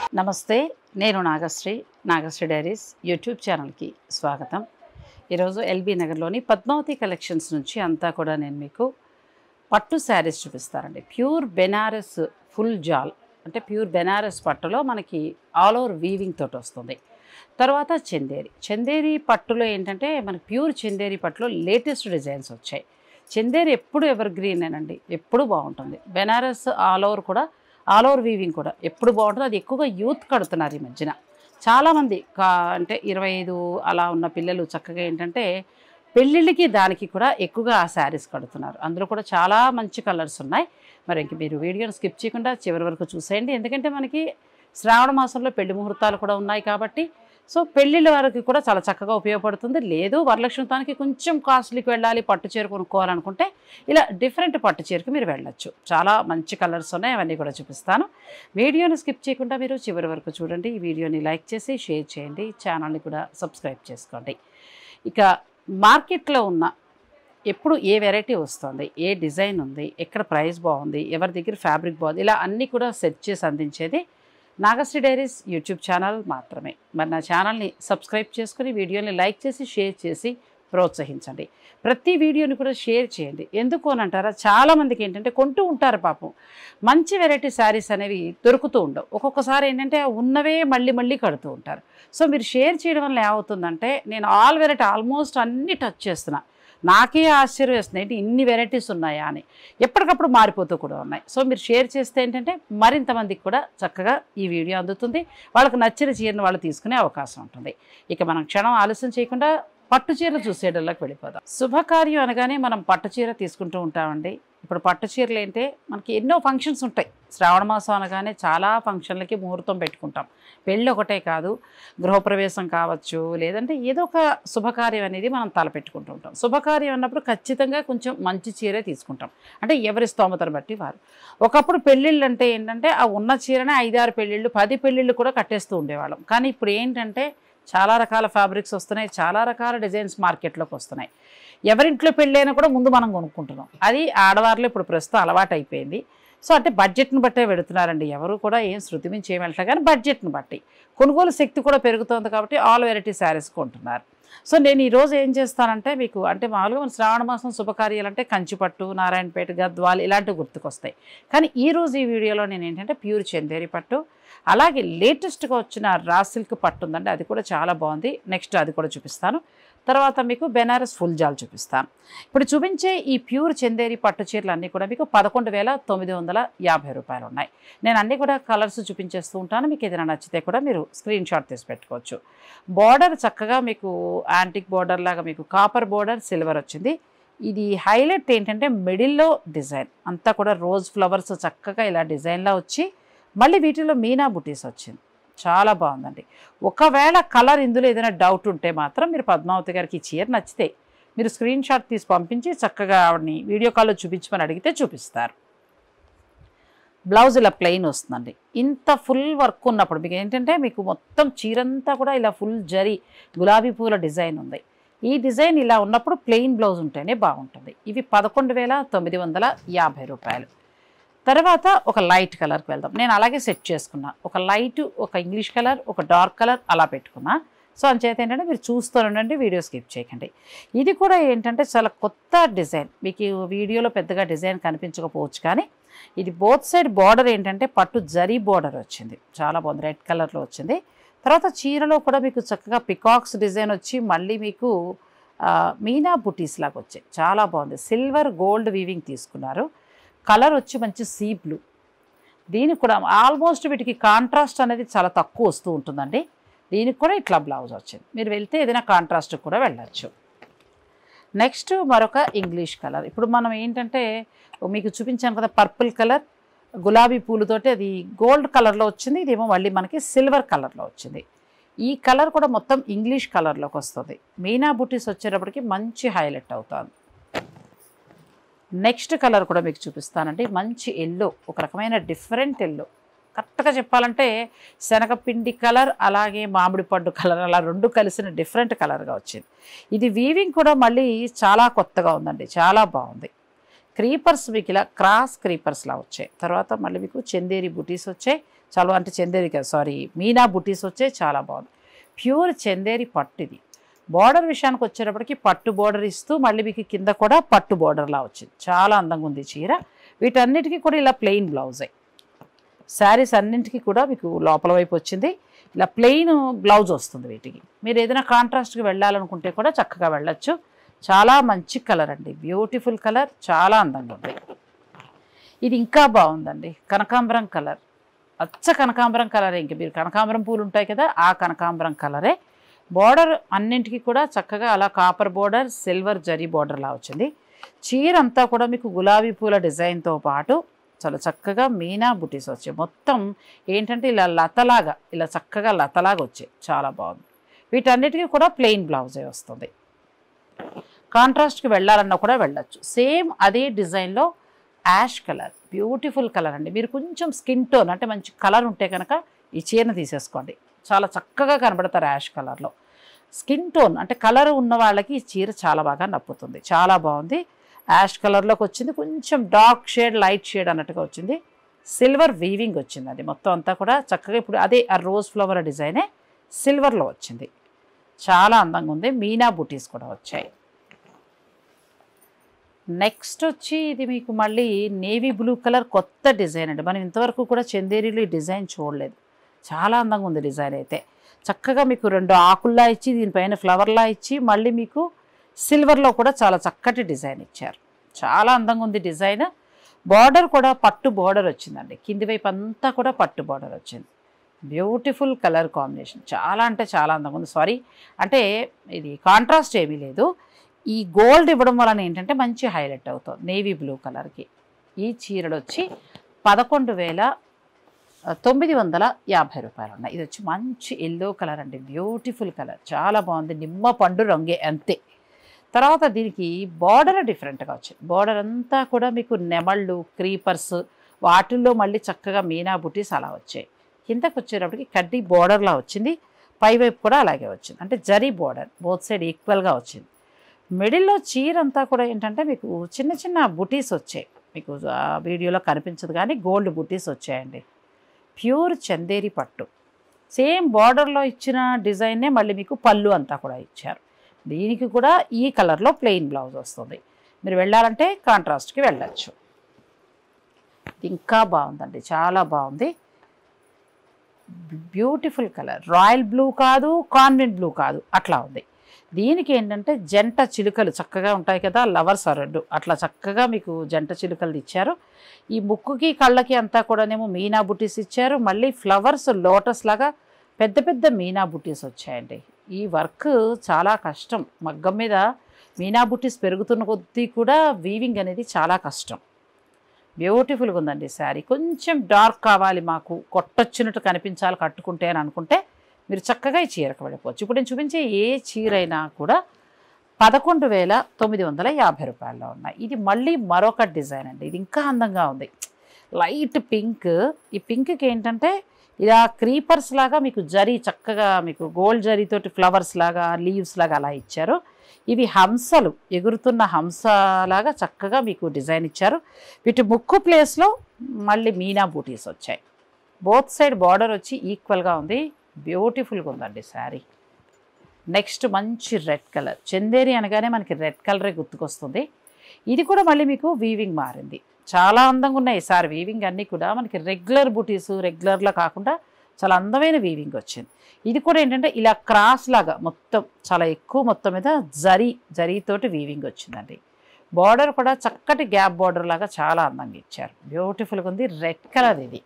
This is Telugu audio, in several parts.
నమస్తే నేను నాగశ్రీ నాగశ్రీ డైరీస్ యూట్యూబ్ ఛానల్కి స్వాగతం ఈరోజు ఎల్బీ నగర్లోని పద్మావతి కలెక్షన్స్ నుంచి అంతా కూడా నేను మీకు పట్టు శారీస్ చూపిస్తానండి ప్యూర్ బెనారస్ ఫుల్ జాల్ అంటే ప్యూర్ బెనారస్ పట్టులో మనకి ఆల్ ఓవర్ వీవింగ్ తోటి వస్తుంది తర్వాత చందేరి చందేరి పట్టులో ఏంటంటే మనకి ప్యూర్ చందేరి పట్టులో లేటెస్ట్ డిజైన్స్ వచ్చాయి చందేరి ఎప్పుడు ఎవర్ గ్రీనేనండి ఎప్పుడు బాగుంటుంది బెనారస్ ఆల్ ఓవర్ కూడా ఆల్ ఓవర్ వీవింగ్ కూడా ఎప్పుడు బాగుంటుంది అది ఎక్కువగా యూత్ కడుతున్నారు ఈ మధ్యన చాలామంది కా అంటే ఇరవై ఐదు అలా ఉన్న పిల్లలు చక్కగా ఏంటంటే పెళ్ళిళ్ళకి దానికి కూడా ఎక్కువగా ఆ శారీస్ కడుతున్నారు అందులో కూడా చాలా మంచి కలర్స్ ఉన్నాయి మరి ఇంక మీరు వీడియోని స్కిప్ చేయకుండా చివరి వరకు చూసేయండి ఎందుకంటే మనకి శ్రావణ మాసంలో పెళ్లి ముహూర్తాలు కూడా ఉన్నాయి కాబట్టి సో పెళ్ళిళ్ళ వరకు కూడా చాలా చక్కగా ఉపయోగపడుతుంది లేదు వరలక్ష్మితానికి కొంచెం కాస్ట్లీకి వెళ్ళాలి పట్టు చీర కొనుక్కోవాలనుకుంటే ఇలా డిఫరెంట్ పట్టు చీరకు మీరు వెళ్ళొచ్చు చాలా మంచి కలర్స్ ఉన్నాయి అవన్నీ కూడా చూపిస్తాను వీడియోని స్కిప్ చేయకుండా మీరు చివరి వరకు చూడండి ఈ వీడియోని లైక్ చేసి షేర్ చేయండి ఛానల్ని కూడా సబ్స్క్రైబ్ చేసుకోండి ఇక మార్కెట్లో ఉన్న ఎప్పుడు ఏ వెరైటీ వస్తుంది ఏ డిజైన్ ఉంది ఎక్కడ ప్రైస్ బాగుంది ఎవరి దగ్గర ఫ్యాబ్రిక్ బాగుంది ఇలా అన్నీ కూడా సెట్ చేసి అందించేది నాగశ్రీ డైరీస్ యూట్యూబ్ ఛానల్ మాత్రమే మరి నా ఛానల్ని సబ్స్క్రైబ్ చేసుకుని వీడియోని లైక్ చేసి షేర్ చేసి ప్రోత్సహించండి ప్రతి వీడియోని కూడా షేర్ చేయండి ఎందుకు అని అంటారా చాలామందికి ఏంటంటే కొంటూ ఉంటారు పాపం మంచి వెరైటీ శారీస్ అనేవి దొరుకుతూ ఉండవు ఒక్కొక్కసారి ఏంటంటే ఉన్నవే మళ్ళీ మళ్ళీ కడుతూ ఉంటారు సో మీరు షేర్ చేయడం వల్ల ఏమవుతుందంటే నేను ఆల్ వెరైటీ ఆల్మోస్ట్ అన్ని టచ్ చేస్తున్నా నాకే ఆశ్చర్యం వేస్తుంది ఏంటి ఇన్ని వెరైటీస్ ఉన్నాయా అని ఎప్పటికప్పుడు మారిపోతూ కూడా ఉన్నాయి సో మీరు షేర్ చేస్తే ఏంటంటే మరింత మందికి కూడా చక్కగా ఈ వీడియో అందుతుంది వాళ్ళకి నచ్చిన చీరను వాళ్ళు తీసుకునే అవకాశం ఉంటుంది ఇక మనం క్షణం ఆలస్యం చేయకుండా పట్టు చీరలు చూసేటల్లోకి వెళ్ళిపోదాం శుభకార్యం అనగానే మనం పట్టు చీర తీసుకుంటూ ఉంటామండి ఇప్పుడు పట్టు చీరలు ఏంటంటే మనకి ఎన్నో ఫంక్షన్స్ ఉంటాయి శ్రావణ మాసం అనగానే చాలా ఫంక్షన్లకి ముహూర్తం పెట్టుకుంటాం పెళ్ళి ఒకటే కాదు గృహప్రవేశం కావచ్చు లేదంటే ఏదో ఒక శుభకార్యం అనేది మనం తలపెట్టుకుంటూ ఉంటాం శుభకార్యం అన్నప్పుడు ఖచ్చితంగా కొంచెం మంచి చీరే తీసుకుంటాం అంటే ఎవరి స్తోమతను బట్టి వారు ఒకప్పుడు పెళ్ళిళ్ళు అంటే ఏంటంటే ఆ ఉన్న చీరనే ఐదారు పెళ్ళిళ్ళు పది పెళ్ళిళ్ళు కూడా కట్టేస్తూ ఉండేవాళ్ళం కానీ ఇప్పుడు ఏంటంటే చాలా రకాల ఫ్యాబ్రిక్స్ వస్తున్నాయి చాలా రకాల డిజైన్స్ మార్కెట్లోకి వస్తున్నాయి ఎవరింట్లో పెళ్ళైనా కూడా ముందు మనం కొనుక్కుంటున్నాం అది ఆడవారిలో ఇప్పుడు ప్రస్తుతం అలవాటు అయిపోయింది సో అంటే బడ్జెట్ని బట్టే పెడుతున్నారండి ఎవరు కూడా ఏం శృతి మించి ఏం వెళ్ళట్లేదు కానీ బడ్జెట్ని బట్టి కొనుగోలు శక్తి కూడా పెరుగుతోంది కాబట్టి ఆల్ వెరైటీ శారీస్ కొంటున్నారు సో నేను ఈరోజు ఏం చేస్తానంటే మీకు అంటే మామూలుగా మన శ్రావణ మాసం శుభకార్యాలు అంటే కంచిపట్టు నారాయణపేట గద్వాల్ ఇలాంటివి గుర్తుకొస్తాయి కానీ ఈరోజు ఈ వీడియోలో నేను ఏంటంటే ప్యూర్ చందేరి పట్టు అలాగే లేటెస్ట్గా వచ్చిన రా సిల్క్ పట్టు ఉందండి అది కూడా చాలా బాగుంది నెక్స్ట్ అది కూడా చూపిస్తాను తర్వాత మీకు బెనారస్ ఫుల్ జాల్ చూపిస్తాను ఇప్పుడు చూపించే ఈ ప్యూర్ చందేరి పట్టు చీరలు అన్నీ కూడా మీకు పదకొండు వేల తొమ్మిది వందల యాభై రూపాయలు ఉన్నాయి నేను అన్నీ కూడా కలర్స్ చూపించేస్తూ ఉంటాను మీకు ఏదైనా నచ్చితే కూడా మీరు స్క్రీన్ షాట్ తీసి పెట్టుకోవచ్చు బార్డర్ చక్కగా మీకు యాంటిక్ బార్డర్ లాగా మీకు కాపర్ బార్డర్ సిల్వర్ వచ్చింది ఇది హైలైట్ ఏంటంటే మిడిల్లో డిజైన్ అంతా కూడా రోజ్ ఫ్లవర్స్ చక్కగా ఇలా డిజైన్లా వచ్చి మళ్ళీ వీటిలో మీనా బుటీస్ వచ్చింది చాలా బాగుందండి ఒకవేళ కలర్ ఇందులో ఏదైనా డౌట్ ఉంటే మాత్రం మీరు పద్మావతి గారికి ఈ చీర నచ్చితే మీరు స్క్రీన్ షాట్ తీసి పంపించి చక్కగా ఆవిడని వీడియో కాల్లో చూపించమని అడిగితే చూపిస్తారు బ్లౌజ్ ఇలా ప్లెయిన్ వస్తుందండి ఇంత ఫుల్ వర్క్ ఉన్నప్పుడు మీకు ఏంటంటే మీకు మొత్తం చీరంతా కూడా ఇలా ఫుల్ జరి గులాబీ పూల డిజైన్ ఉంది ఈ డిజైన్ ఇలా ఉన్నప్పుడు ప్లెయిన్ బ్లౌజ్ ఉంటేనే బాగుంటుంది ఇవి పదకొండు వేల తొమ్మిది వందల యాభై రూపాయలు తర్వాత ఒక లైట్ కలర్కి వెళ్దాం నేను అలాగే సెట్ చేసుకున్నా ఒక లైట్ ఒక ఇంగ్లీష్ కలర్ ఒక డార్క్ కలర్ అలా పెట్టుకున్నా సో అంచేత ఏంటంటే మీరు చూస్తూ ఉండండి వీడియో స్కిప్ చేయకండి ఇది కూడా ఏంటంటే చాలా కొత్త డిజైన్ మీకు ఈ వీడియోలో పెద్దగా డిజైన్ కనిపించకపోవచ్చు కానీ ఇది బోత్ సైడ్ బార్డర్ ఏంటంటే పట్టు జరీ బార్డర్ వచ్చింది చాలా బాగుంది రెడ్ కలర్లో వచ్చింది తర్వాత చీరలో కూడా మీకు చక్కగా పికాక్స్ డిజైన్ వచ్చి మళ్ళీ మీకు ఆ, మీనా బుటీస్ లాగా వచ్చాయి చాలా బాగుంది సిల్వర్ గోల్డ్ వీవింగ్ తీసుకున్నారు కలర్ వచ్చి మంచి సీ బ్లూ దీనికి కూడా ఆల్మోస్ట్ వీటికి కాంట్రాస్ట్ అనేది చాలా తక్కువ వస్తూ ఉంటుందండి దీనికి కూడా ఇట్లా బ్లౌజ్ వచ్చింది మీరు వెళ్తే ఏదైనా కాంట్రాస్ట్ కూడా వెళ్ళచ్చు నెక్స్ట్ మరొక ఇంగ్లీష్ కలర్ ఇప్పుడు మనం ఏంటంటే మీకు చూపించాను కదా పర్పుల్ కలర్ గులాబీ పూలతోటి అది గోల్డ్ కలర్లో వచ్చింది ఇదేమో మళ్ళీ మనకి సిల్వర్ కలర్లో వచ్చింది ఈ కలర్ కూడా మొత్తం ఇంగ్లీష్ కలర్లోకి వస్తుంది మీనా బుటీస్ వచ్చేటప్పటికి మంచి హైలైట్ అవుతుంది నెక్స్ట్ కలర్ కూడా మీకు చూపిస్తానండి మంచి ఎల్లో ఒక రకమైన డిఫరెంట్ ఎల్లో కరెక్ట్గా చెప్పాలంటే శనగపిండి కలర్ అలాగే మామిడి పండు కలర్ అలా రెండు కలిసిన డిఫరెంట్ కలర్గా వచ్చింది ఇది వీవింగ్ కూడా మళ్ళీ చాలా కొత్తగా ఉందండి చాలా బాగుంది క్రీపర్స్ మీకు ఇలా క్రాస్ క్రీపర్స్లా వచ్చాయి తర్వాత మళ్ళీ మీకు చందేరి బుటీస్ వచ్చాయి చాలా అంటే చందేరి కాదు సారీ మీనా బుటీస్ వచ్చాయి చాలా బాగుంది ప్యూర్ చందేరి పట్టు ఇది బార్డర్ విషయానికి వచ్చేటప్పటికి పట్టు బార్డర్ ఇస్తూ మళ్ళీ మీకు కింద కూడా పట్టు బార్డర్లా వచ్చింది చాలా అందంగా ఉంది ఈ చీర వీటన్నిటికీ కూడా ఇలా ప్లెయిన్ బ్లౌజే శారీస్ అన్నింటికి కూడా మీకు లోపల వైపు వచ్చింది ఇలా ప్లెయిన్ బ్లౌజ్ వస్తుంది వీటికి మీరు ఏదైనా కాంట్రాస్ట్కి వెళ్ళాలనుకుంటే కూడా చక్కగా వెళ్ళొచ్చు చాలా మంచి కలర్ అండి బ్యూటిఫుల్ కలర్ చాలా అందంగా ఉంది ఇది ఇంకా బాగుందండి కనకాంబరం కలర్ అచ్చ కనకాంబరం కలరే ఇంక మీరు కనకాంబరం పూలు ఉంటాయి కదా ఆ కనకాంబరం కలరే బార్డర్ అన్నింటికి కూడా చక్కగా అలా కాపర్ బార్డర్ సిల్వర్ జరీ బార్డర్లా వచ్చింది చీర అంతా కూడా మీకు గులాబీ పూల డిజైన్తో పాటు చాలా చక్కగా మీనా బుటీస్ వచ్చాయి మొత్తం ఏంటంటే ఇలా లతలాగా ఇలా చక్కగా లతలాగా వచ్చాయి చాలా బాగుంది వీటన్నిటికీ కూడా ప్లెయిన్ బ్లౌజే వస్తుంది కాంట్రాస్ట్కి వెళ్ళాలన్నా కూడా వెళ్ళొచ్చు సేమ్ అదే డిజైన్లో యాష్ కలర్ బ్యూటిఫుల్ కలర్ అండి మీరు కొంచెం స్కిన్ టోన్ అంటే మంచి కలర్ ఉంటే కనుక ఈ చీరను తీసేసుకోండి చాలా చక్కగా కనబడతారు యాష్ కలర్లో స్కిన్ టోన్ అంటే కలర్ ఉన్న వాళ్ళకి ఈ చీర చాలా బాగా నప్పుతుంది చాలా బాగుంది యాష్ కలర్లోకి వచ్చింది కొంచెం డార్క్ షేడ్ లైట్ షేడ్ అన్నట్టుగా వచ్చింది సిల్వర్ వీవింగ్ వచ్చింది అది మొత్తం అంతా కూడా చక్కగా ఇప్పుడు అదే ఆ రోజ్ ఫ్లవర్ డిజైనే సిల్వర్లో వచ్చింది చాలా అందంగా ఉంది మీనా బుటీస్ కూడా వచ్చాయి నెక్స్ట్ వచ్చి ఇది మీకు మళ్ళీ నేవీ బ్లూ కలర్ కొత్త డిజైన్ అండి మనం ఇంతవరకు కూడా చందేరీలో ఈ డిజైన్ చూడలేదు చాలా అందంగా ఉంది డిజైన్ అయితే చక్కగా మీకు రెండు ఆకుల్లా ఇచ్చి దీనిపైన ఫ్లవర్లా ఇచ్చి మళ్ళీ మీకు సిల్వర్లో కూడా చాలా చక్కటి డిజైన్ ఇచ్చారు చాలా అందంగా ఉంది డిజైన్ బార్డర్ కూడా పట్టు బార్డర్ వచ్చిందండి కింది వైపు అంతా కూడా పట్టు బార్డర్ వచ్చింది బ్యూటిఫుల్ కలర్ కాంబినేషన్ చాలా అంటే చాలా అందంగా ఉంది సారీ అంటే ఇది కాంట్రాస్ట్ ఏమీ లేదు ఈ గోల్డ్ ఇవ్వడం వలన ఏంటంటే మంచి హైలైట్ అవుతుంది నేవీ బ్లూ కలర్కి ఈ చీరలు వచ్చి పదకొండు వేల తొమ్మిది వందల యాభై రూపాయలు ఉన్నాయి ఇది వచ్చి మంచి ఎల్లో కలర్ అండి బ్యూటిఫుల్ కలర్ చాలా బాగుంది నిమ్మ పండు రంగే అంతే తర్వాత దీనికి బార్డర్ డిఫరెంట్గా వచ్చింది బార్డర్ అంతా కూడా మీకు నెమళ్ళు క్రీపర్స్ వాటిల్లో మళ్ళీ చక్కగా మీనా బుటీస్ అలా వచ్చాయి కిందకు వచ్చేటప్పటికి కడ్డీ బార్డర్లా వచ్చింది పైవైపు కూడా అలాగే వచ్చింది అంటే జరీ బార్డర్ బోత్ సైడ్ ఈక్వల్గా వచ్చింది మిడిల్లో చీర అంతా కూడా ఏంటంటే మీకు చిన్న చిన్న బుటీస్ వచ్చాయి మీకు ఆ వీడియోలో కనిపించదు కానీ గోల్డ్ బుటీస్ వచ్చాయండి ప్యూర్ చందేరి పట్టు సేమ్ బార్డర్లో ఇచ్చిన డిజైన్నే మళ్ళీ మీకు పళ్ళు అంతా కూడా ఇచ్చారు దీనికి కూడా ఈ కలర్లో ప్లెయిన్ బ్లౌజ్ వస్తుంది మీరు వెళ్ళాలంటే కాంట్రాస్ట్కి వెళ్ళచ్చు ఇంకా బాగుందండి చాలా బాగుంది బ్యూటిఫుల్ కలర్ రాయల్ బ్లూ కాదు కాన్వెంట్ బ్లూ కాదు అట్లా ఉంది దీనికి ఏంటంటే జంట చిలుకలు చక్కగా ఉంటాయి కదా లవర్స్ రెండు అట్లా చక్కగా మీకు జంట చిలుకలు ఇచ్చారు ఈ ముక్కుకి కళ్ళకి అంతా కూడానేమో మీనా బుటీస్ ఇచ్చారు మళ్ళీ ఫ్లవర్స్ లోటస్ లాగా పెద్ద పెద్ద మీనా బుటీస్ వచ్చాయండి ఈ వర్క్ చాలా కష్టం మగ్గం మీద మీనా బుటీస్ పెరుగుతున్న కొద్దీ కూడా వీవింగ్ అనేది చాలా కష్టం బ్యూటిఫుల్గా ఉందండి శారీ కొంచెం డార్క్ కావాలి మాకు కొట్టొచ్చినట్టు కనిపించాలి కట్టుకుంటే అని అనుకుంటే మీరు చక్కగా ఈ చీరకు వెళ్ళిపోవచ్చు ఇప్పుడు నేను చూపించే ఏ చీర అయినా కూడా పదకొండు వేల తొమ్మిది వందల యాభై రూపాయల్లో ఉన్నాయి ఇది మళ్ళీ మరొక డిజైన్ అండి ఇది ఇంకా అందంగా ఉంది లైట్ పింక్ ఈ పింక్కి ఏంటంటే ఇలా క్రీపర్స్ లాగా మీకు జరీ చక్కగా మీకు గోల్డ్ జరీతోటి ఫ్లవర్స్ లాగా లీవ్స్ లాగా అలా ఇచ్చారు ఇవి హంసలు ఎగురుతున్న హంసలాగా చక్కగా మీకు డిజైన్ ఇచ్చారు వీటి ముక్కు ప్లేస్లో మళ్ళీ మీనా బూటీస్ వచ్చాయి బోత్ సైడ్ బార్డర్ వచ్చి ఈక్వల్గా ఉంది బ్యూటిఫుల్గా ఉందండి శారీ నెక్స్ట్ మంచి రెడ్ కలర్ చందేరి అనగానే మనకి రెడ్ కలరే గుర్తుకొస్తుంది ఇది కూడా మళ్ళీ మీకు వీవింగ్ మారింది చాలా అందంగా ఉన్నాయి సార్ వీవింగ్ అన్నీ కూడా మనకి రెగ్యులర్ బుటీస్ రెగ్యులర్లో కాకుండా చాలా అందమైన వీవింగ్ వచ్చింది ఇది కూడా ఏంటంటే ఇలా క్రాస్ లాగా మొత్తం చాలా ఎక్కువ మొత్తం మీద జరీ జరీతోటి వీవింగ్ వచ్చిందండి బార్డర్ కూడా చక్కటి గ్యాప్ బార్డర్ లాగా చాలా అందంగా ఇచ్చారు బ్యూటిఫుల్గా ఉంది రెడ్ కలర్ ఇది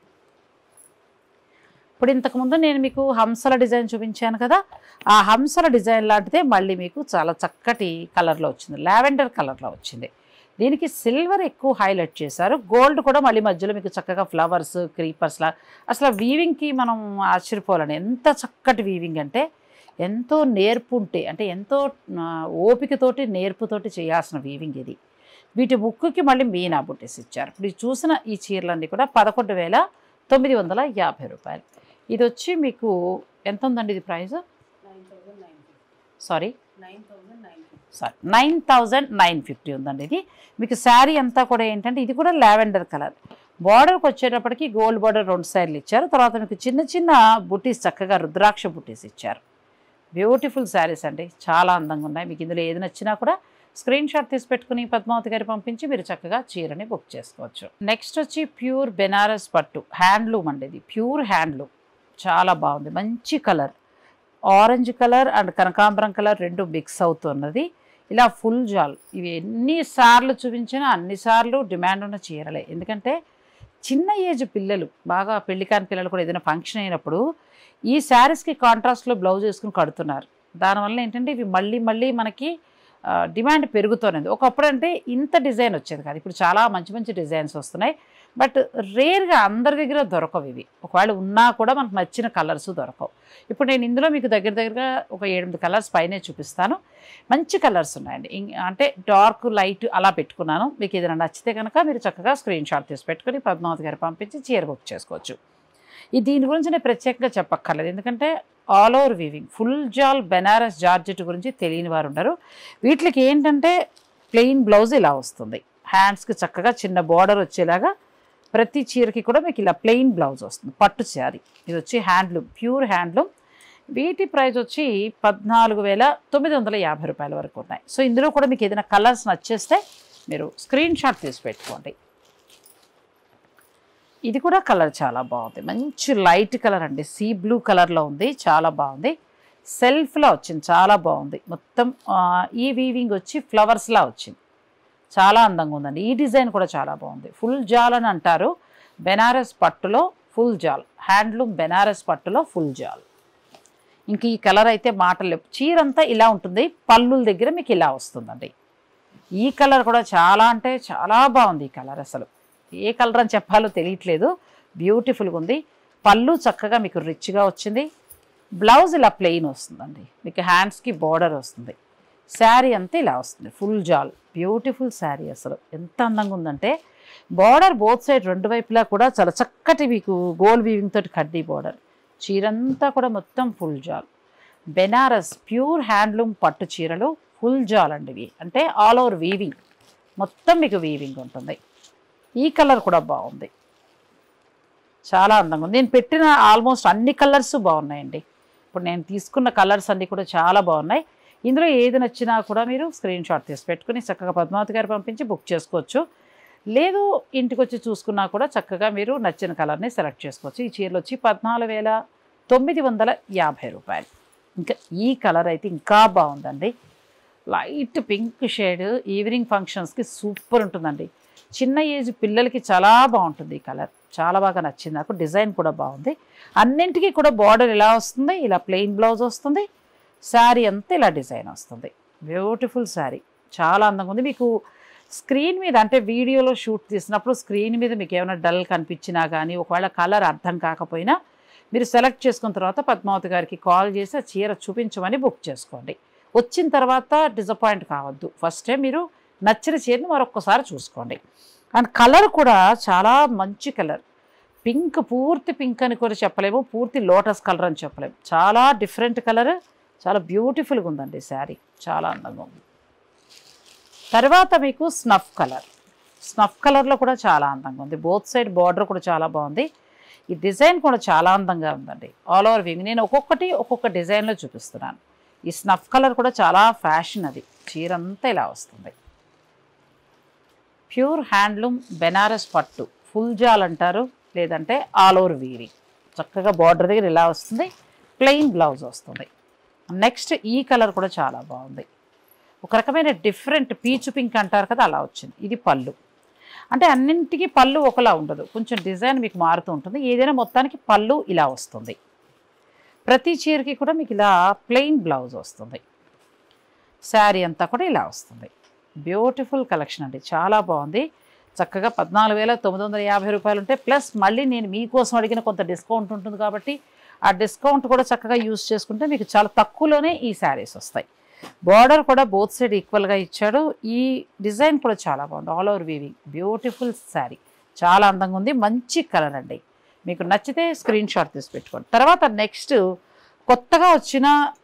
ఇప్పుడు ఇంతకుముందు నేను మీకు హంసల డిజైన్ చూపించాను కదా ఆ హంసల డిజైన్ లాంటిదే మళ్ళీ మీకు చాలా చక్కటి కలర్లో వచ్చింది లావెండర్ కలర్లో వచ్చింది దీనికి సిల్వర్ ఎక్కువ హైలైట్ చేశారు గోల్డ్ కూడా మళ్ళీ మధ్యలో మీకు చక్కగా ఫ్లవర్స్ క్రీపర్స్లా అసలు వీవింగ్కి మనం ఆశ్చర్యపోవాలని ఎంత చక్కటి వీవింగ్ అంటే ఎంతో నేర్పు ఉంటే అంటే ఎంతో ఆ, ఓపికతోటి నేర్పుతోటి చేయాల్సిన వీవింగ్ ఇది వీటి ముక్కుకి మళ్ళీ మీనా బుట్టేసి ఇచ్చారు ఇప్పుడు ఈ చూసిన ఈ చీరలన్నీ కూడా పదకొండు వేల తొమ్మిది వందల యాభై రూపాయలు ఇది వచ్చి మీకు ఎంత ఉందండి ఇది price sorry sorry nine thousand nine fifty ఉందండి ఇది మీకు శారీ అంతా కూడా ఏంటంటే ఇది కూడా లావెండర్ కలర్ బార్డర్కి వచ్చేటప్పటికి గోల్డ్ బార్డర్ రెండు సైడ్లు ఇచ్చారు తర్వాత మీకు చిన్న చిన్న బుటీస్ చక్కగా రుద్రాక్ష బుటీస్ ఇచ్చారు బ్యూటిఫుల్ శారీస్ అండి చాలా అందంగా ఉన్నాయి మీకు ఇందులో ఏది నచ్చినా కూడా స్క్రీన్ షాట్ తీసి పెట్టుకుని పద్మావతి గారి పంపించి మీరు చక్కగా చీరని బుక్ చేసుకోవచ్చు నెక్స్ట్ వచ్చి ప్యూర్ బెనారస్ పట్టు హ్యాండ్లూమ్ అండి ఇది ప్యూర్ హ్యాండ్లూమ్ చాలా బాగుంది మంచి కలర్ ఆరెంజ్ కలర్ అండ్ కనకాంబరం కలర్ రెండు మిక్స్ అవుతున్నది ఇలా ఫుల్ జాల్ ఇవి ఎన్నిసార్లు చూపించినా అన్నిసార్లు డిమాండ్ ఉన్న చీరలే ఎందుకంటే చిన్న ఏజ్ పిల్లలు బాగా పెళ్లి కాని పిల్లలు కూడా ఏదైనా ఫంక్షన్ అయినప్పుడు ఈ శారీస్కి కాంట్రాస్ట్లో బ్లౌజ్ వేసుకుని కడుతున్నారు దానివల్ల ఏంటంటే ఇవి మళ్ళీ మళ్ళీ మనకి ఆ, డిమాండ్ పెరుగుతోంది ఒకప్పుడు అంటే ఇంత డిజైన్ వచ్చేది కాదు ఇప్పుడు చాలా మంచి మంచి డిజైన్స్ వస్తున్నాయి బట్ రేర్గా అందరి దగ్గర దొరకవు ఇవి ఒకవేళ ఉన్నా కూడా మనకు నచ్చిన కలర్స్ దొరకవు ఇప్పుడు నేను ఇందులో మీకు దగ్గర దగ్గరగా ఒక ఏడెనిమిది కలర్స్ పైనే చూపిస్తాను మంచి కలర్స్ ఉన్నాయండి ఇం- అంటే డార్క్ లైట్ అలా పెట్టుకున్నాను మీకు ఏదైనా నచ్చితే కనుక మీరు చక్కగా స్క్రీన్ షాట్ తీసి పెట్టుకొని పద్మావతి గారు పంపించి చీర బుక్ చేసుకోవచ్చు ఈ దీని గురించి నేను ప్రత్యేకంగా చెప్పక్కర్లేదు ఎందుకంటే ఆల్ ఓవర్ వీవింగ్ ఫుల్ జాల్ బెనారస్ జార్జెట్ గురించి తెలియని వారు ఉండరు వీటికి ఏంటంటే ప్లెయిన్ బ్లౌజ్ ఇలా వస్తుంది హ్యాండ్స్కి చక్కగా చిన్న బార్డర్ వచ్చేలాగా ప్రతి చీరకి కూడా మీకు ఇలా ప్లెయిన్ బ్లౌజ్ వస్తుంది పట్టు శారీ ఇది వచ్చి హ్యాండ్లూమ్ ప్యూర్ హ్యాండ్లూమ్ వీటి ప్రైస్ వచ్చి పద్నాలుగు వేల తొమ్మిది వందల యాభై రూపాయల వరకు ఉన్నాయి సో ఇందులో కూడా మీకు ఏదైనా కలర్స్ నచ్చేస్తే మీరు స్క్రీన్ షాట్ తీసి పెట్టుకోండి ఇది కూడా కలర్ చాలా బాగుంది మంచి లైట్ కలర్ అండి సీ బ్లూ కలర్లో ఉంది చాలా బాగుంది సెల్ఫ్లో వచ్చింది చాలా బాగుంది మొత్తం ఆ, ఈ వీవింగ్ వచ్చి ఫ్లవర్స్లా వచ్చింది చాలా అందంగా ఉందండి ఈ డిజైన్ కూడా చాలా బాగుంది ఫుల్ జాల్ అని అంటారు బెనారస్ పట్టులో ఫుల్ జాల్ హ్యాండ్లూమ్ బెనారస్ పట్టులో ఫుల్ జాల్ ఇంక ఈ కలర్ అయితే మాటలు చీర అంతా ఇలా ఉంటుంది పళ్ళుల దగ్గర మీకు ఇలా వస్తుందండి ఈ కలర్ కూడా చాలా అంటే చాలా బాగుంది ఈ కలర్ అసలు ఏ కలర్ అని చెప్పాలో తెలియట్లేదు బ్యూటిఫుల్గా ఉంది పళ్ళు చక్కగా మీకు రిచ్గా వచ్చింది బ్లౌజ్ ఇలా ప్లెయిన్ వస్తుందండి మీకు హ్యాండ్స్కి బార్డర్ వస్తుంది శారీ అంతా ఇలా వస్తుంది ఫుల్ జాల్ బ్యూటిఫుల్ శారీ అసలు ఎంత అందంగా ఉందంటే బార్డర్ బోత్ సైడ్ రెండు వైపులా కూడా చాలా చక్కటి మీకు గోల్ వీవింగ్ తోటి కడ్డీ బార్డర్ చీరంతా కూడా మొత్తం ఫుల్ జాల్ బెనారస్ ప్యూర్ హ్యాండ్లూమ్ పట్టు చీరలు ఫుల్ జాల్ అండి ఇవి అంటే ఆల్ ఓవర్ వీవింగ్ మొత్తం మీకు వీవింగ్ ఉంటుంది ఈ కలర్ కూడా బాగుంది చాలా అందంగా ఉంది నేను పెట్టిన ఆల్మోస్ట్ అన్ని కలర్స్ బాగున్నాయండి ఇప్పుడు నేను తీసుకున్న కలర్స్ అన్నీ కూడా చాలా బాగున్నాయి ఇందులో ఏది నచ్చినా కూడా మీరు స్క్రీన్ షాట్ తీసి పెట్టుకుని చక్కగా పద్మావతి గారు పంపించి బుక్ చేసుకోవచ్చు లేదు ఇంటికి వచ్చి చూసుకున్నా కూడా చక్కగా మీరు నచ్చిన కలర్ని సెలెక్ట్ చేసుకోవచ్చు ఈ చీరలు వచ్చి పద్నాలుగు వేల తొమ్మిది వందల యాభై రూపాయలు ఇంకా ఈ కలర్ అయితే ఇంకా బాగుందండి లైట్ పింక్ షేడ్ ఈవినింగ్ ఫంక్షన్స్కి సూపర్ ఉంటుందండి చిన్న ఏజ్ పిల్లలకి చాలా బాగుంటుంది ఈ కలర్ చాలా బాగా నచ్చింది నాకు డిజైన్ కూడా బాగుంది అన్నింటికీ కూడా బార్డర్ ఇలా వస్తుంది ఇలా ప్లెయిన్ బ్లౌజ్ వస్తుంది శారీ అంతా ఇలా డిజైన్ వస్తుంది బ్యూటిఫుల్ శారీ చాలా అందంగా ఉంది మీకు స్క్రీన్ మీద అంటే వీడియోలో షూట్ తీసినప్పుడు స్క్రీన్ మీద మీకు ఏమైనా డల్ కనిపించినా కానీ ఒకవేళ కలర్ అర్థం కాకపోయినా మీరు సెలెక్ట్ చేసుకున్న తర్వాత పద్మావతి గారికి కాల్ చేసి ఆ చీర చూపించమని బుక్ చేసుకోండి వచ్చిన తర్వాత డిసప్పాయింట్ కావద్దు ఫస్టే మీరు నచ్చిన చీరని మరొక్కసారి చూసుకోండి అండ్ కలర్ కూడా చాలా మంచి కలర్ పింక్ పూర్తి పింక్ అని కూడా చెప్పలేము పూర్తి లోటస్ కలర్ అని చెప్పలేము చాలా డిఫరెంట్ కలర్ చాలా బ్యూటిఫుల్గా ఉందండి శారీ చాలా అందంగా ఉంది తర్వాత మీకు స్నఫ్ కలర్ స్నఫ్ కలర్లో కూడా చాలా అందంగా ఉంది బోత్ సైడ్ బార్డర్ కూడా చాలా బాగుంది ఈ డిజైన్ కూడా చాలా అందంగా ఉందండి ఆల్ ఓవర్ వింగ్ నేను ఒక్కొక్కటి ఒక్కొక్క డిజైన్లో చూపిస్తున్నాను ఈ స్నఫ్ కలర్ కూడా చాలా ఫ్యాషన్ అది చీర అంతా ఇలా వస్తుంది ప్యూర్ హ్యాండ్లూమ్ బెనారస్ పట్టు ఫుల్ జాల్ అంటారు లేదంటే ఆల్ ఓవర్ వీరి చక్కగా బార్డర్ దగ్గర ఇలా వస్తుంది ప్లెయిన్ బ్లౌజ్ వస్తుంది నెక్స్ట్ ఈ కలర్ కూడా చాలా బాగుంది ఒక రకమైన డిఫరెంట్ పీచు పింక్ అంటారు కదా అలా వచ్చింది ఇది పళ్ళు అంటే అన్నింటికి పళ్ళు ఒకలా ఉండదు కొంచెం డిజైన్ మీకు మారుతూ ఉంటుంది ఏదైనా మొత్తానికి పళ్ళు ఇలా వస్తుంది ప్రతి చీరకి కూడా మీకు ఇలా ప్లెయిన్ బ్లౌజ్ వస్తుంది శారీ అంతా కూడా ఇలా వస్తుంది బ్యూటిఫుల్ కలెక్షన్ అండి చాలా బాగుంది చక్కగా పద్నాలుగు వేల తొమ్మిది వందల యాభై రూపాయలు ఉంటే ప్లస్ మళ్ళీ నేను మీకోసం అడిగిన కొంత డిస్కౌంట్ ఉంటుంది కాబట్టి ఆ డిస్కౌంట్ కూడా చక్కగా యూస్ చేసుకుంటే మీకు చాలా తక్కువలోనే ఈ శారీస్ వస్తాయి బార్డర్ కూడా బోత్ సైడ్ ఈక్వల్గా ఇచ్చాడు ఈ డిజైన్ కూడా చాలా బాగుంది all over weaving beautiful sari చాలా అందంగా ఉంది మంచి కలర్ అండి మీకు నచ్చితే స్క్రీన్ షాట్ తీసి పెట్టుకోండి తర్వాత నెక్స్ట్ కొత్తగా వచ్చిన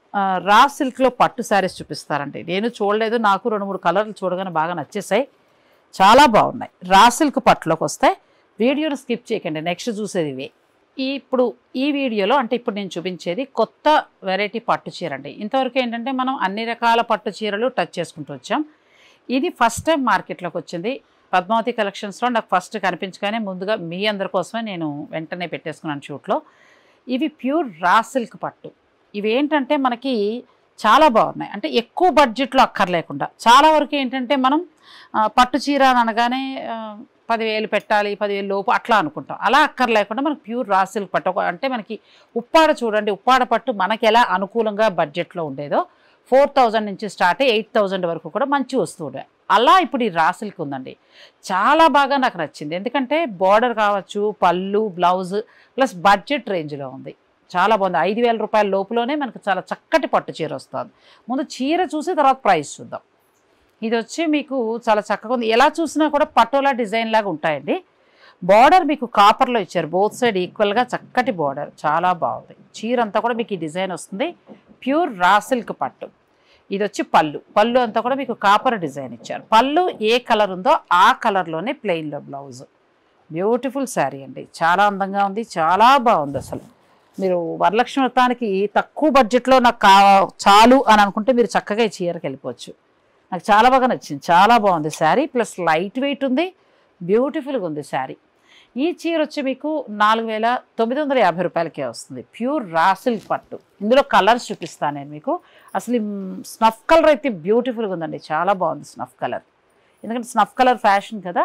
ఆ, రా సిల్క్లో పట్టు శారీస్ చూపిస్తారండి నేను చూడలేదు నాకు రెండు మూడు కలర్లు చూడగానే బాగా నచ్చేసాయి చాలా బాగున్నాయి రా సిల్క్ పట్టులోకి వస్తే వీడియోని స్కిప్ చేయకండి నెక్స్ట్ చూసేది ఇవే ఈ ఇప్పుడు ఈ వీడియోలో అంటే ఇప్పుడు నేను చూపించేది కొత్త వెరైటీ పట్టు చీర అండి ఇంతవరకు ఏంటంటే మనం అన్ని రకాల పట్టు చీరలు టచ్ చేసుకుంటూ వచ్చాం ఇది ఫస్ట్ టైం మార్కెట్లోకి వచ్చింది పద్మావతి కలెక్షన్స్లో నాకు ఫస్ట్ కనిపించగానే ముందుగా మీ అందరి కోసమే నేను వెంటనే పెట్టేసుకున్నాను షూట్లో ఇవి ప్యూర్ రా సిల్క్ పట్టు ఇవి ఏంటంటే మనకి చాలా బాగున్నాయి అంటే ఎక్కువ బడ్జెట్లో అక్కర్లేకుండా చాలా వరకు ఏంటంటే మనం ఆ, పట్టు చీర అని అనగానే ఆ, పదివేలు పెట్టాలి పదివేలు లోపు అట్లా అనుకుంటాం అలా అక్కర్లేకుండా మనకి ప్యూర్ రా సిల్క్ పట్టు ఒక- అంటే మనకి ఉప్పాడ చూడండి ఉప్పాడ పట్టు మనకి ఎలా అనుకూలంగా బడ్జెట్లో ఉండేదో ఫోర్ థౌజండ్ నుంచి స్టార్ట్ అయ్యి ఎయిట్ థౌజండ్ వరకు కూడా మంచి వస్తువుడే అలా ఇప్పుడు ఈ రా సిల్క్ ఉందండి చాలా బాగా నాకు నచ్చింది ఎందుకంటే బార్డర్ కావచ్చు పళ్ళు బ్లౌజ్ ప్లస్ బడ్జెట్ రేంజ్లో ఉంది చాలా బాగుంది ఐదు వేల రూపాయల లోపులోనే మనకు చాలా చక్కటి పట్టు చీర వస్తుంది ముందు చీర చూసి తర్వాత ప్రైస్ చూద్దాం ఇది వచ్చి మీకు చాలా చక్కగా ఉంది ఎలా చూసినా కూడా పటోలా డిజైన్ లాగా ఉంటాయండి బార్డర్ మీకు కాపర్లో ఇచ్చారు బోత్ సైడ్ ఈక్వల్గా చక్కటి బార్డర్ చాలా బాగుంది చీర అంతా కూడా మీకు ఈ డిజైన్ వస్తుంది ప్యూర్ రా సిల్క్ పట్టు ఇది వచ్చి పళ్ళు పళ్ళు అంతా కూడా మీకు కాపర్ డిజైన్ ఇచ్చారు పళ్ళు ఏ కలర్ ఉందో ఆ కలర్లోనే ప్లెయిన్లో బ్లౌజ్ బ్యూటిఫుల్ శారీ అండి చాలా అందంగా ఉంది చాలా బాగుంది అసలు మీరు వరలక్ష్మి వ్రతానికి తక్కువ బడ్జెట్లో నాకు కా చాలు అని అనుకుంటే మీరు చక్కగా ఈ చీరకి వెళ్ళిపోవచ్చు నాకు చాలా బాగా నచ్చింది చాలా బాగుంది శారీ ప్లస్ లైట్ వెయిట్ ఉంది బ్యూటిఫుల్గా ఉంది శారీ ఈ చీర వచ్చి మీకు నాలుగు వేల తొమ్మిది వందల యాభై రూపాయలకే వస్తుంది ప్యూర్ రాసిల్ పట్టు ఇందులో కలర్స్ చూపిస్తాను నేను మీకు అసలు ఈ స్నఫ్ కలర్ అయితే బ్యూటిఫుల్గా ఉందండి చాలా బాగుంది స్నఫ్ కలర్ ఎందుకంటే స్నఫ్ కలర్ ఫ్యాషన్ కదా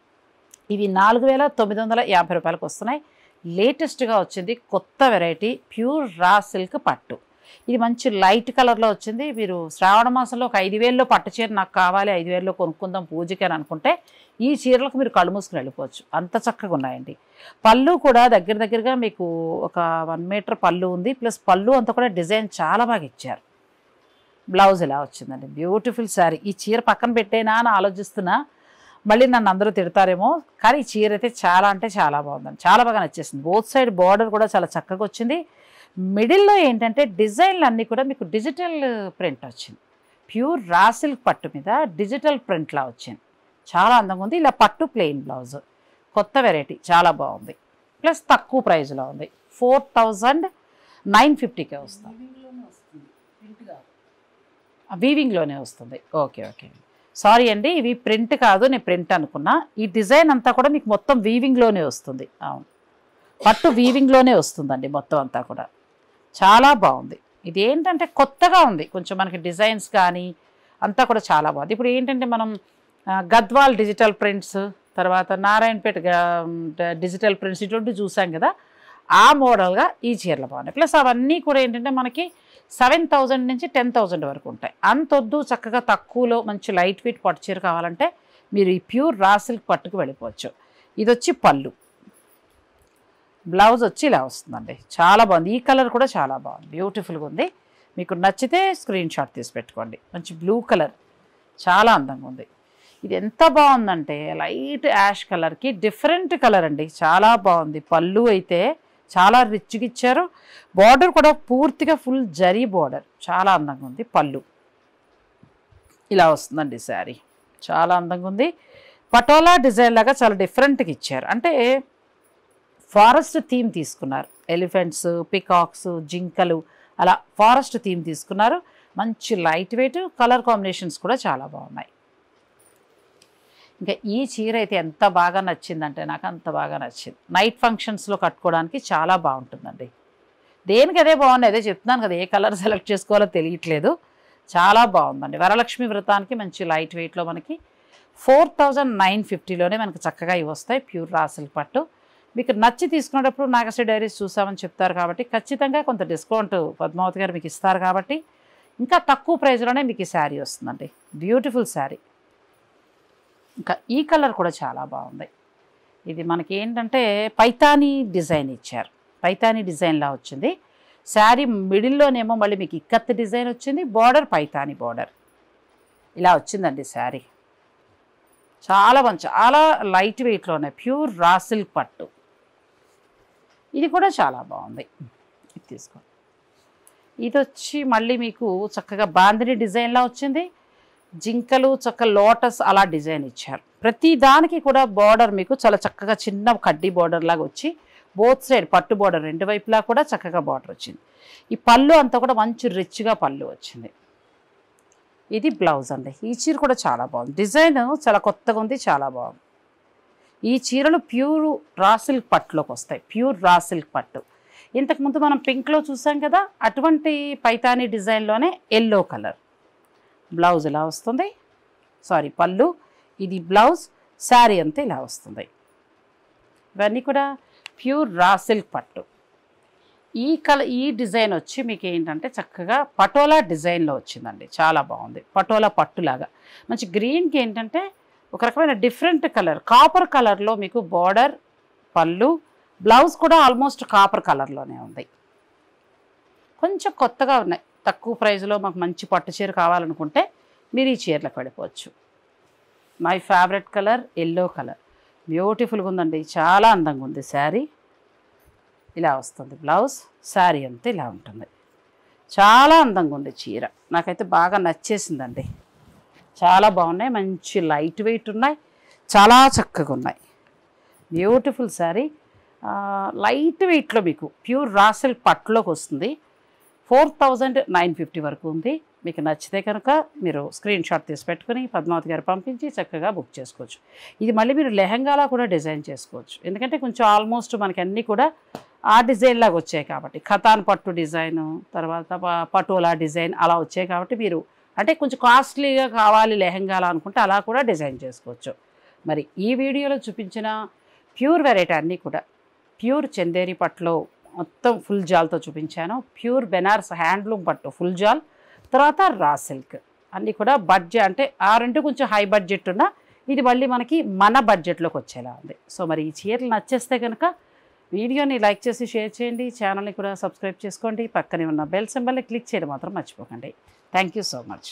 ఇవి నాలుగు వేల తొమ్మిది వందల యాభై రూపాయలకు వస్తున్నాయి లేటెస్ట్గా వచ్చింది కొత్త వెరైటీ ప్యూర్ రా సిల్క్ పట్టు ఇది మంచి లైట్ కలర్లో వచ్చింది మీరు శ్రావణ మాసంలో ఒక ఐదు వేల్లో పట్టు చీర నాకు కావాలి ఐదు వేల్లో కొనుక్కుందాం పూజకి అని అనుకుంటే ఈ చీరలకు మీరు కళ్ళు మూసుకుని వెళ్ళిపోవచ్చు అంత చక్కగా ఉన్నాయండి పళ్ళు కూడా దగ్గర దగ్గరగా మీకు ఒక వన్ మీటర్ పళ్ళు ఉంది ప్లస్ పళ్ళు అంతా కూడా డిజైన్ చాలా బాగా ఇచ్చారు బ్లౌజ్ ఇలా వచ్చిందండి బ్యూటిఫుల్ శారీ ఈ చీర పక్కన పెట్టేనా అని ఆలోచిస్తున్నా మళ్ళీ నన్ను అందరూ తిడతారేమో కానీ ఈ చీర అయితే చాలా అంటే చాలా బాగుందండి చాలా బాగా నచ్చేసింది బోత్ సైడ్ బార్డర్ కూడా చాలా చక్కగా వచ్చింది మిడిల్లో ఏంటంటే డిజైన్లు అన్నీ కూడా మీకు డిజిటల్ ప్రింట్ వచ్చింది ప్యూర్ రాసిల్క్ పట్టు మీద డిజిటల్ ప్రింట్లా వచ్చింది చాలా అందంగా ఉంది ఇలా పట్టు ప్లెయిన్ బ్లౌజ్ కొత్త వెరైటీ చాలా బాగుంది ప్లస్ తక్కువ ప్రైస్లో ఉంది ఫోర్ థౌజండ్ నైన్ ఫిఫ్టీకే వస్తుంది వీవింగ్లోనే వస్తుంది ఓకే ఓకే సారీ అండి ఇవి ప్రింట్ కాదు నేను ప్రింట్ అనుకున్నా ఈ డిజైన్ అంతా కూడా మీకు మొత్తం వీవింగ్లోనే వస్తుంది అవును పట్టు వీవింగ్లోనే వస్తుందండి మొత్తం అంతా కూడా చాలా బాగుంది ఇది ఏంటంటే కొత్తగా ఉంది కొంచెం మనకి డిజైన్స్ కానీ అంతా కూడా చాలా బాగుంది ఇప్పుడు ఏంటంటే మనం ఆ, గద్వాల్ డిజిటల్ ప్రింట్స్ తర్వాత నారాయణపేట గా- డిజిటల్ ప్రింట్స్ ఇటువంటి చూసాం కదా ఆ మోడల్గా ఈ చీరలు బాగున్నాయి ప్లస్ అవన్నీ కూడా ఏంటంటే మనకి సెవెన్ థౌజండ్ నుంచి టెన్ థౌజండ్ వరకు ఉంటాయి అంతొద్దు చక్కగా తక్కువలో మంచి లైట్ వెయిట్ పట్టు చీర కావాలంటే మీరు ఈ ప్యూర్ రా సిల్క్ పట్టుకు వెళ్ళిపోవచ్చు ఇది వచ్చి పళ్ళు బ్లౌజ్ వచ్చి ఇలా వస్తుందండి చాలా బాగుంది ఈ కలర్ కూడా చాలా బాగుంది బ్యూటిఫుల్గా ఉంది మీకు నచ్చితే స్క్రీన్ షాట్ తీసి పెట్టుకోండి మంచి బ్లూ కలర్ చాలా అందంగా ఉంది ఇది ఎంత బాగుందంటే లైట్ యాష్ కలర్కి డిఫరెంట్ కలర్ అండి చాలా బాగుంది పళ్ళు అయితే చాలా రిచ్గా ఇచ్చారు బార్డర్ కూడా పూర్తిగా ఫుల్ జరీ బార్డర్ చాలా అందంగా ఉంది పళ్ళు ఇలా వస్తుందండి శారీ చాలా అందంగా ఉంది పటోలా డిజైన్ లాగా చాలా డిఫరెంట్గా ఇచ్చారు అంటే ఫారెస్ట్ థీమ్ తీసుకున్నారు ఎలిఫెంట్స్ పికాక్స్ జింకలు అలా ఫారెస్ట్ థీమ్ తీసుకున్నారు మంచి లైట్ వెయిట్ కలర్ కాంబినేషన్స్ కూడా చాలా బాగున్నాయి ఇంకా ఈ చీర అయితే ఎంత బాగా నచ్చిందంటే నాకు అంత బాగా నచ్చింది నైట్ ఫంక్షన్స్లో కట్టుకోవడానికి చాలా బాగుంటుందండి దేనికి అదే బాగుంది అదే చెప్తున్నాను కదా ఏ కలర్ సెలెక్ట్ చేసుకోవాలో తెలియట్లేదు చాలా బాగుందండి వరలక్ష్మి వ్రతానికి మంచి లైట్ వెయిట్లో మనకి ఫోర్ థౌజండ్ నైన్ ఫిఫ్టీలోనే మనకి చక్కగా ఇవి వస్తాయి ప్యూర్ రాసుల పట్టు మీకు నచ్చి తీసుకునేటప్పుడు నాగశ్రీ డైరీస్ చూసామని చెప్తారు కాబట్టి ఖచ్చితంగా కొంత డిస్కౌంట్ పద్మావతి గారు మీకు ఇస్తారు కాబట్టి ఇంకా తక్కువ ప్రైస్లోనే మీకు ఈ శారీ వస్తుందండి బ్యూటిఫుల్ శారీ ఇంకా ఈ కలర్ కూడా చాలా బాగుంది ఇది మనకి ఏంటంటే పైతానీ డిజైన్ ఇచ్చారు పైతానీ డిజైన్లా వచ్చింది శారీ మిడిల్లోనేమో మళ్ళీ మీకు ఇక్కత్ డిజైన్ వచ్చింది బార్డర్ పైతానీ బార్డర్ ఇలా వచ్చిందండి శారీ చాలా మంచి చాలా లైట్ వెయిట్లో ఉన్నాయి ప్యూర్ రా సిల్క్ పట్టు ఇది కూడా చాలా బాగుంది ఇది తీసుకో ఇది వచ్చి మళ్ళీ మీకు చక్కగా బాందిని డిజైన్లా వచ్చింది జింకలు చక్క లోటస్ అలా డిజైన్ ఇచ్చారు ప్రతి దానికి కూడా బార్డర్ మీకు చాలా చక్కగా చిన్న కడ్డీ బార్డర్ లాగా వచ్చి బోత్ సైడ్ పట్టు బార్డర్ రెండు వైపులా కూడా చక్కగా బార్డర్ వచ్చింది ఈ పళ్ళు అంతా కూడా మంచి రిచ్గా పళ్ళు వచ్చింది ఇది బ్లౌజ్ అండి ఈ చీర కూడా చాలా బాగుంది డిజైన్ చాలా కొత్తగా ఉంది చాలా బాగుంది ఈ చీరలు ప్యూర్ రా సిల్క్ పట్టులోకి వస్తాయి ప్యూర్ రా సిల్క్ పట్టు ఇంతకుముందు మనం పింక్లో చూసాం కదా అటువంటి పైతానీ డిజైన్లోనే ఎల్లో కలర్ బ్లౌజ్ ఇలా వస్తుంది సారీ పళ్ళు ఇది బ్లౌజ్ శారీ అంతా ఇలా వస్తుంది ఇవన్నీ కూడా ప్యూర్ రా సిల్క్ పట్టు ఈ కల ఈ డిజైన్ వచ్చి మీకు ఏంటంటే చక్కగా పటోలా డిజైన్లో వచ్చిందండి చాలా బాగుంది పటోలా పట్టులాగా మంచి గ్రీన్కి ఏంటంటే ఒక రకమైన డిఫరెంట్ కలర్ కాపర్ కలర్లో మీకు బార్డర్ పళ్ళు బ్లౌజ్ కూడా ఆల్మోస్ట్ కాపర్ కలర్లోనే ఉంది కొంచెం కొత్తగా ఉన్నాయి తక్కువ ప్రైస్లో మాకు మంచి పట్టు చీర కావాలనుకుంటే మీరు ఈ చీరలకు వెళ్ళిపోవచ్చు my favourite colour yellow colour బ్యూటిఫుల్గా ఉందండి చాలా అందంగా ఉంది శారీ ఇలా వస్తుంది బ్లౌజ్ శారీ అంతా ఇలా ఉంటుంది చాలా అందంగా ఉంది చీర నాకైతే బాగా నచ్చేసిందండి చాలా బాగున్నాయి మంచి లైట్ వెయిట్ ఉన్నాయి చాలా చక్కగా ఉన్నాయి బ్యూటిఫుల్ శారీ లైట్ వెయిట్లో మీకు ప్యూర్ రాసెల్ పట్టులోకి వస్తుంది ఫోర్ థౌజండ్ నైన్ ఫిఫ్టీ వరకు ఉంది మీకు నచ్చితే కనుక మీరు స్క్రీన్ షాట్ తీసి పెట్టుకుని పద్మావతి గారు పంపించి చక్కగా బుక్ చేసుకోవచ్చు ఇది మళ్ళీ మీరు లెహంగాలా కూడా డిజైన్ చేసుకోవచ్చు ఎందుకంటే కొంచెం ఆల్మోస్ట్ మనకి అన్నీ కూడా ఆ డిజైన్ లాగా వచ్చాయి కాబట్టి ఖతాన్ పట్టు డిజైన్ తర్వాత ప- పటోలా డిజైన్ అలా వచ్చాయి కాబట్టి మీరు అంటే కొంచెం కాస్ట్లీగా కావాలి లెహంగాలా అనుకుంటే అలా కూడా డిజైన్ చేసుకోవచ్చు మరి ఈ వీడియోలో చూపించిన ప్యూర్ వెరైటీ అన్నీ కూడా ప్యూర్ చందేరి పట్టులో మొత్తం ఫుల్ జాల్తో చూపించాను ప్యూర్ బెనారస్ హ్యాండ్లూమ్ పట్టు ఫుల్ జాల్ తర్వాత రా సిల్క్ అన్నీ కూడా బడ్జెట్ అంటే ఆ రెండు కొంచెం హై బడ్జెట్ ఉన్న ఇది మళ్ళీ మనకి మన బడ్జెట్లోకి వచ్చేలా ఉంది సో మరి ఈ చీరలు నచ్చేస్తే కనుక వీడియోని లైక్ చేసి షేర్ చేయండి ఛానల్ని కూడా సబ్స్క్రైబ్ చేసుకోండి పక్కనే ఉన్న బెల్ సింబల్ని క్లిక్ చేయడం మాత్రం మర్చిపోకండి థ్యాంక్ యూ సో మచ్